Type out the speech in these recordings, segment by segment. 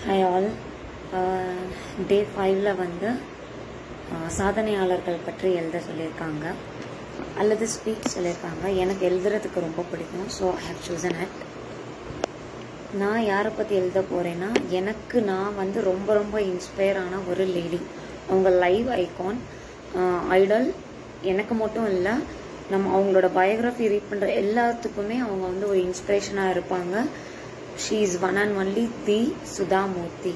hi all day ஃபைவ்ல வந்து uh, சாதனையாளர்கள் பற்றி எழுத சொல்லியிருக்காங்க அல்லது ஸ்பீச் சொல்லியிருக்காங்க எனக்கு எழுதுறதுக்கு ரொம்ப பிடிக்கும் so I have chosen at நான் யாரை பற்றி எழுத போகிறேன்னா எனக்கு நான் வந்து ரொம்ப ரொம்ப இன்ஸ்பயர் ஆன ஒரு லேடி அவங்க லைவ் ஐகான் ஐடல் எனக்கு மட்டும் இல்லை நம்ம அவங்களோட பயோகிராஃபி ரீட் பண்ணுற எல்லாத்துக்குமே அவங்க வந்து ஒரு இன்ஸ்பிரேஷனாக இருப்பாங்க she is one and only the Sudha Murthy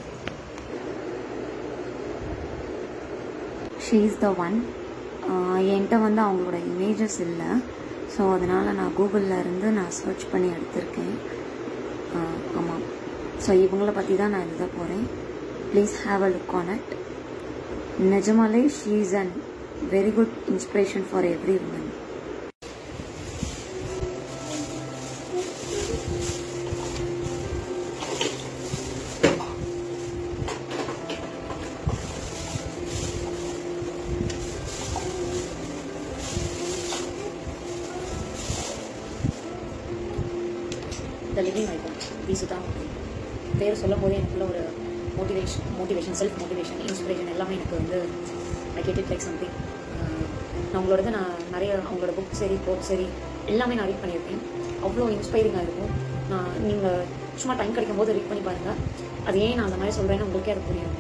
she is the one என்கிட்ட வந்து அவங்களோட இமேஜஸ் இல்லை ஸோ அதனால் நான் கூகுளில் இருந்து நான் சர்ச் பண்ணி எடுத்திருக்கேன் ஆமாம் ஸோ இவங்கள பற்றி தான் நான் எழுத போகிறேன் please have a look on it நிஜமாலே she is and very good inspiration for every woman the living icon the Sudha பேர் சொல்லும் போதே எனக்குள்ள ஒரு motivation motivation self motivation inspiration எல்லாமே எனக்கு வந்து I get it like something நான் உங்களோட நான் நிறைய அவங்களோட புக் சரி கோட் சரி எல்லாமே நான் ரீட் பண்ணியிருக்கேன் அவ்வளோ இன்ஸ்பைரிங்காக இருக்கும் நான் நீங்கள் சும்மா டைம் கிடைக்கும் போது ரீட் பண்ணி பாருங்கள் அது ஏன் நான் அந்த மாதிரி சொல்கிறேன்னு உங்களுக்கே அது புரியும்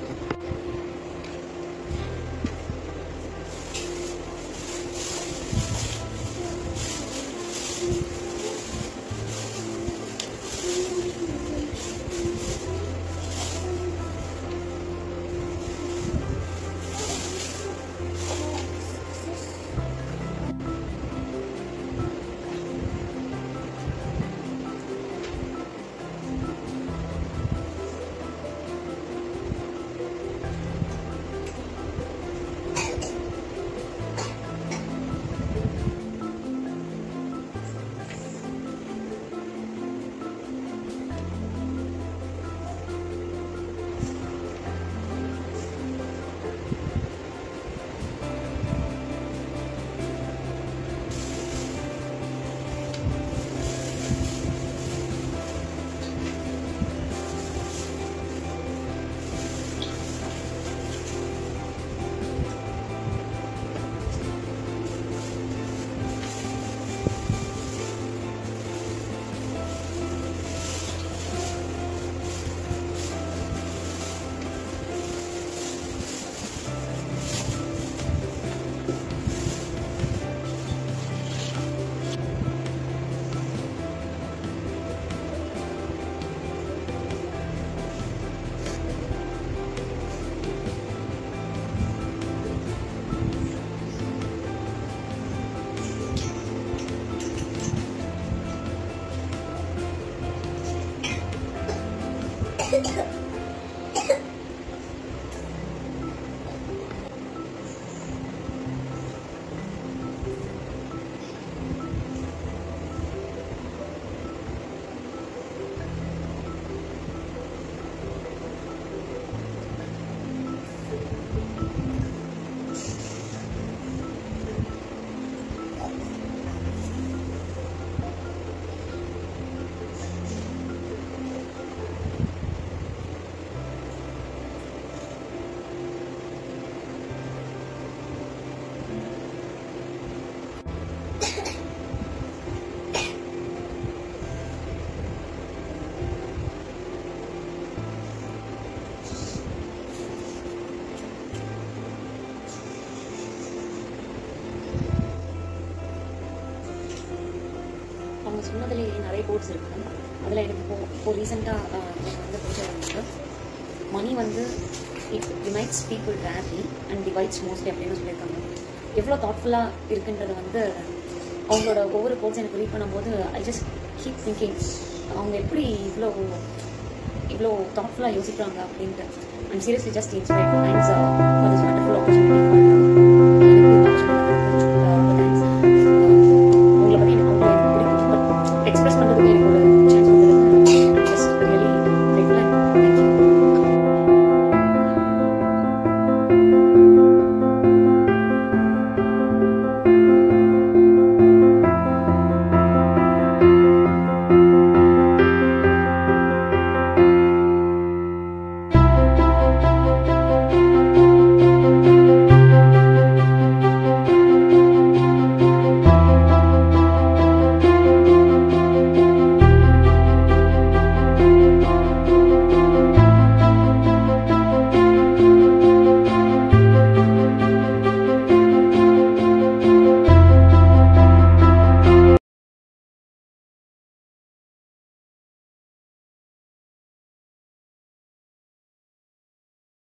அவங்க சொன்னதுலேயே நிறைய கோட்ஸ் இருக்கு அதில் எனக்கு இப்போ இப்போ ரீசெண்டாக எனக்கு வந்து பிடிச்சது வந்து மணி வந்து it unites people rarely and divides mostly அப்படின்னு சொல்லியிருக்காங்க எவ்வளோ தாட்ஃபுல்லாக இருக்குன்றது வந்து அவங்களோட ஒவ்வொரு கோட்ஸ் எனக்கு ரீட் பண்ணும்போது ஐ ஜஸ்ட் கீப் திங்கிங் அவங்க எப்படி இவ்வளோ இவ்வளோ தாட்ஃபுல்லாக யோசிக்கிறாங்க அப்படின்ட்டு and seriously just inspired thanks for this wonderful opportunity for